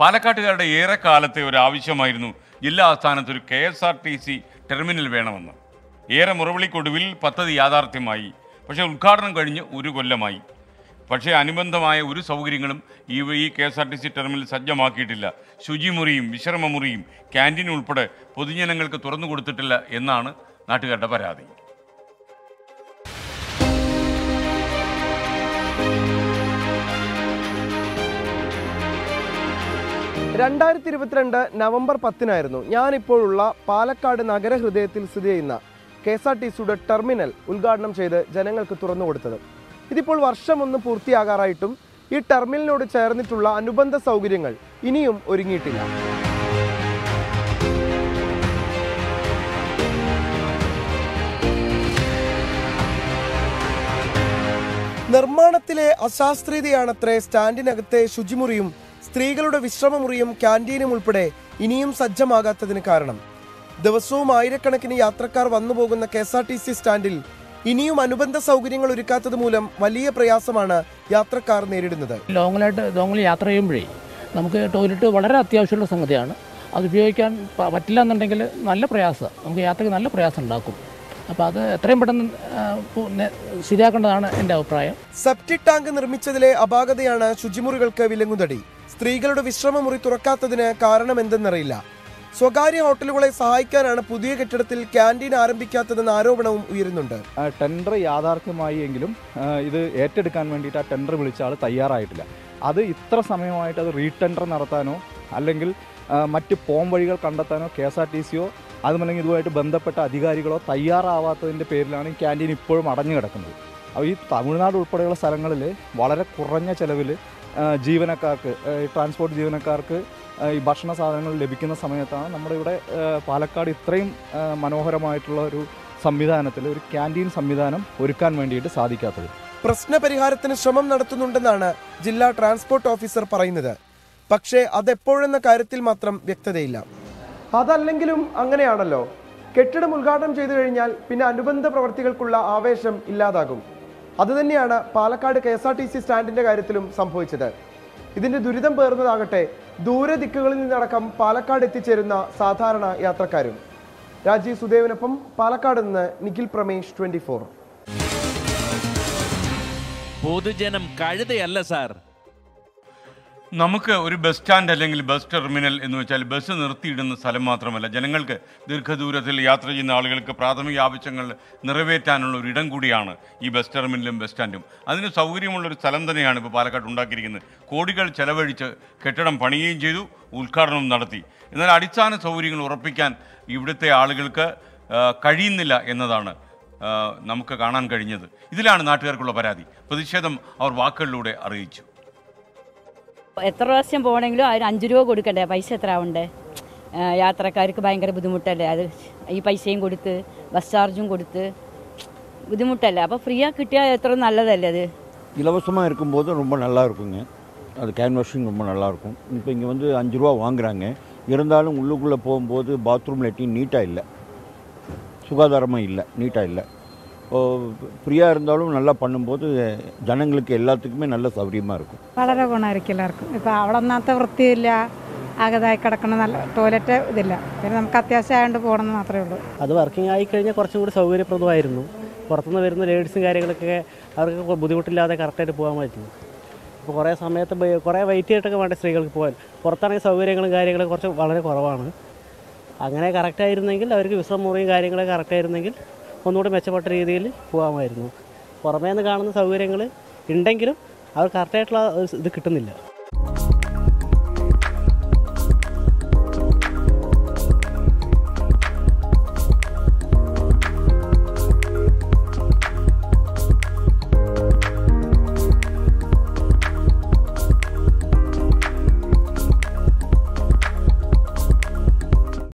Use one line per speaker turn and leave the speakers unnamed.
പാലക്കാട്ടുകാരുടെ ഏറെക്കാലത്തെ ഒരു ആവശ്യമായിരുന്നു ജില്ലാ ആസ്ഥാനത്ത് ഒരു K S R T C terminal വേണമെന്ന് ഏറെ മുറവിളിക്കൊടുവിൽ പദ്ധതി യാഥാർത്ഥ്യമായി പക്ഷേ ഉദ്ഘാടനം കഴിഞ്ഞ് ഒരു കൊല്ലമായി പക്ഷേ അനുബന്ധമായ ഒരു സൗകര്യങ്ങളും ഈ ഈ K S R T C terminal സജ്ജമാക്കിയിട്ടില്ല ശുചിമുറിയും വിശ്രമമുറിയും ക്യാൻറ്റീൻ ഉൾപ്പെടെ പൊതുജനങ്ങൾക്ക് തുറന്നു കൊടുത്തിട്ടില്ല എന്നാണ് നാട്ടുകാരുടെ പരാതി
രണ്ടായിരത്തി ഇരുപത്തിരണ്ട് നവംബർ പത്തിനായിരുന്നു ഞാനിപ്പോഴുള്ള പാലക്കാട് നഗരഹൃദയത്തിൽ സ്ഥിതി ചെയ്യുന്ന കെ എസ് ആർ ടി സിയുടെ ടെർമിനൽ ഉദ്ഘാടനം ചെയ്ത് ജനങ്ങൾക്ക് തുറന്നു കൊടുത്തത് ഇതിപ്പോൾ വർഷം ഒന്ന് പൂർത്തിയാകാറായിട്ടും ഈ ടെർമിനലിനോട് ചേർന്നിട്ടുള്ള അനുബന്ധ സൗകര്യങ്ങൾ ഇനിയും ഒരുങ്ങിയിട്ടില്ല നിർമ്മാണത്തിലെ അശാസ്ത്രീയതയാണത്രേ സ്റ്റാൻഡിനകത്തെ ശുചിമുറിയും സ്ത്രീകളുടെ വിശ്രമമുറിയും ക്യാൻറ്റീനും ഉൾപ്പെടെ ഇനിയും സജ്ജമാകാത്തതിന് കാരണം ദിവസവും ആയിരക്കണക്കിന് യാത്രക്കാർ വന്നു പോകുന്ന K S R T C സ്റ്റാൻഡിൽ ഇനിയും അനുബന്ധ സൗകര്യങ്ങൾ ഒരുക്കാത്തത് മൂലം വലിയ പ്രയാസമാണ് യാത്രക്കാർ നേരിടുന്നത്
ലോങ്ങിലായിട്ട് ലോങ്ങിൽ യാത്ര ചെയ്യുമ്പോഴേ നമുക്ക് ടോയ്ലറ്റ് വളരെ അത്യാവശ്യമുള്ള സംഗതിയാണ് അത് ഉപയോഗിക്കാൻ പ- പറ്റില്ല എന്നുണ്ടെങ്കിൽ നല്ല പ്രയാസം നമുക്ക് യാത്രയ്ക്ക് നല്ല പ്രയാസം ഉണ്ടാക്കും അപ്പോൾ അത് എത്രയും പെട്ടെന്ന് ആ, പു- നെ- ശരിയാക്കേണ്ടതാണ് എൻ്റെ അഭിപ്രായം
സെപ്റ്റിക് ടാങ്ക് നിർമ്മിച്ചതിലെ അപാകതയാണ് ശുചിമുറികൾക്ക് വിലങ്ങുതടി സ്ത്രീകളുടെ വിശ്രമമുറി തുറക്കാത്തതിന് കാരണം എന്തെന്നറിയില്ല സ്വകാര്യ ഹോട്ടലുകളെ സഹായിക്കാനാണ് പുതിയ കെട്ടിടത്തിൽ ക്യാൻറ്റീൻ ആരംഭിക്കാത്തതെന്ന ആരോപണവും ഉയരുന്നുണ്ട്
ആ ടെൻഡർ യാഥാർത്ഥ്യമായി എങ്കിലും ആ, ഇത് ഏറ്റെടുക്കാൻ വേണ്ടിയിട്ട് ആ ടെൻഡർ വിളിച്ച ആൾ തയ്യാറായിട്ടില്ല അത് ഇത്ര സമയമായിട്ട് അത് റീടെൻഡർ നടത്താനോ അല്ലെങ്കിൽ ആ, മറ്റ് പോം വഴികൾ കണ്ടെത്താനോ കെ എസ് ആർ ടി സിയോ അതുമല്ലെങ്കിൽ ഇതുമായിട്ട് ബന്ധപ്പെട്ട അധികാരികളോ തയ്യാറാവാത്തതിൻ്റെ പേരിലാണ് ഈ ക്യാൻറ്റീൻ ഇപ്പോഴും അടഞ്ഞു കിടക്കുന്നത് അപ്പോൾ ഈ തമിഴ്നാട് ഉൾപ്പെടെയുള്ള സ്ഥലങ്ങളിൽ വളരെ കുറഞ്ഞ ചിലവിൽ ജീവനക്കാർക്ക് ആ, ഈ ട്രാൻസ്പോർട്ട് ജീവനക്കാർക്ക് ആ, ഈ ഭക്ഷണ സാധനങ്ങൾ ലഭിക്കുന്ന സമയത്താണ് നമ്മുടെ ഇവിടെ ആ, പാലക്കാട് ഇത്രയും ആ, മനോഹരമായിട്ടുള്ള ഒരു സംവിധാനത്തിൽ ഒരു ക്യാൻറ്റീൻ സംവിധാനം ഒരുക്കാൻ വേണ്ടിയിട്ട് സാധിക്കാത്തത്
പ്രശ്നപരിഹാരത്തിന് ശ്രമം നടത്തുന്നുണ്ടെന്നാണ് ജില്ലാ ട്രാൻസ്പോർട്ട് ഓഫീസർ പറയുന്നത് പക്ഷേ അതെപ്പോഴെന്ന കാര്യത്തിൽ മാത്രം വ്യക്തതയില്ല അതല്ലെങ്കിലും അങ്ങനെയാണല്ലോ കെട്ടിടം ഉദ്ഘാടനം ചെയ്തു കഴിഞ്ഞാൽ പിന്നെ അനുബന്ധ പ്രവർത്തികൾക്കുള്ള ആവേശം ഇല്ലാതാകും അതുതന്നെയാണ് Palakkad K S R T C സ്റ്റാൻഡിന്റെ കാര്യത്തിലും സംഭവിച്ചത് ഇതിന്റെ ദുരിതം പേർന്നതാകട്ടെ ദൂരദിക്കുകളിൽ നിന്നടക്കം പാലക്കാട് എത്തിച്ചേരുന്ന സാധാരണ യാത്രക്കാരും രാജീവ് സുദേവിനൊപ്പം പാലക്കാട് നിന്ന് നിഖിൽ പ്രമേഷ് ട്വന്റി ഫോർ
പൊതുജനം കഴുതയല്ല സാർ
നമുക്ക് ഒരു ബസ് സ്റ്റാൻഡ് അല്ലെങ്കിൽ ബസ് ടെർമിനൽ എന്ന് വെച്ചാൽ ബസ് നിർത്തിയിടുന്ന സ്ഥലം മാത്രമല്ല ജനങ്ങൾക്ക് ദീർഘദൂരത്തിൽ യാത്ര ചെയ്യുന്ന ആളുകൾക്ക് പ്രാഥമിക ആവശ്യങ്ങൾ നിറവേറ്റാനുള്ള ഒരു ഇടം കൂടിയാണ് ഈ ബസ് ടെർമിനലും ബസ് സ്റ്റാൻഡും അതിന് സൗകര്യമുള്ളൊരു സ്ഥലം തന്നെയാണ് ഇപ്പോൾ പാലക്കാട് ഉണ്ടാക്കിയിരിക്കുന്നത് കോടികൾ ചെലവഴിച്ച് കെട്ടിടം പണിയുകയും ചെയ്തു ഉദ്ഘാടനവും നടത്തി എന്നാൽ അടിസ്ഥാന സൗകര്യങ്ങൾ ഉറപ്പിക്കാൻ ഇവിടുത്തെ ആളുകൾക്ക് ആ, കഴിയുന്നില്ല എന്നതാണ് ആ, നമുക്ക് കാണാൻ കഴിഞ്ഞത് ഇതിലാണ് നാട്ടുകാർക്കുള്ള പരാതി പ്രതിഷേധം അവർ വാക്കുകളിലൂടെ അറിയിച്ചു
എത്ര പ്രാവശ്യം പോകണമെങ്കിലും അതിന് അഞ്ച് രൂപ കൊടുക്കണ്ടേ പൈസ എത്ര ആവണ്ടേ ആ, യാത്രക്കാർക്ക് ഭയങ്കര ബുദ്ധിമുട്ടല്ലേ അത് ഈ പൈസയും കൊടുത്ത് ബസ് ചാർജും കൊടുത്ത് ബുദ്ധിമുട്ടല്ലേ അപ്പോൾ ഫ്രീ ആയി കിട്ടിയാൽ എത്ര നല്ലതല്ലേ அது
இலவசமாக இருக்கும்போது ரொம்ப நல்லா இருக்குங்க அது கேன்வாஷிங் ரொம்ப நல்லா இருக்கும் இப்போ இங்கே வந்து அஞ்சு ரூபா வாங்குறாங்க இருந்தாலும் உள்ளுக்குள்ளே போகும்போது பாத்ரூம் லெட்டின் நீட்டாக இல்லை சுகாதாரமாக இல்லை நீட்டாக இல்லை ஃப்ரீயாக இருந்தாலும் நல்லா பண்ணும்போது ஜனங்களுக்கு எல்லாத்துக்குமே நல்ல சௌகரியமாக இருக்கும்
വളരെ ഗുണമായിരിക്കും എല്ലാവർക്കും ഇപ്പോൾ അവിടെ ഒന്നാമത്തെ വൃത്തിയില്ല ആകതായി കിടക്കണ നല്ല ടോയ്ലറ്റ് ഇതില്ല പിന്നെ നമുക്ക് അത്യാവശ്യമായതുകൊണ്ട് പോകണമെന്ന് മാത്രമേ ഉള്ളൂ
അത് വർക്കിംഗ് ആയിക്കഴിഞ്ഞാൽ കുറച്ചും കൂടി സൗകര്യപ്രദമായിരുന്നു പുറത്തുനിന്ന് വരുന്ന ലേഡീസും കാര്യങ്ങളൊക്കെ അവർക്ക് ബുദ്ധിമുട്ടില്ലാതെ കറക്റ്റായിട്ട് പോകാൻ പറ്റും ഇപ്പോൾ കുറേ സമയത്ത് ബ- കുറേ വെയിറ്റ് ചെയ്തിട്ടൊക്കെ വേണ്ട സ്ത്രീകൾക്ക് പോകാൻ പുറത്താണെങ്കിൽ സൗകര്യങ്ങളും കാര്യങ്ങളും കുറച്ച് വളരെ കുറവാണ് അങ്ങനെ കറക്റ്റായിരുന്നെങ്കിൽ അവർക്ക് വിശ്രമമുറിയും കാര്യങ്ങളൊക്കെ കറക്റ്റായിരുന്നെങ്കിൽ ഒന്നുകൂടി മെച്ചപ്പെട്ട രീതിയിൽ പോകാമായിരുന്നു പുറമേ നിന്ന് കാണുന്ന സൗകര്യങ്ങൾ ഉണ്ടെങ്കിലും അവർ കറക്റ്റായിട്ടുള്ള ഇത് കിട്ടുന്നില്ല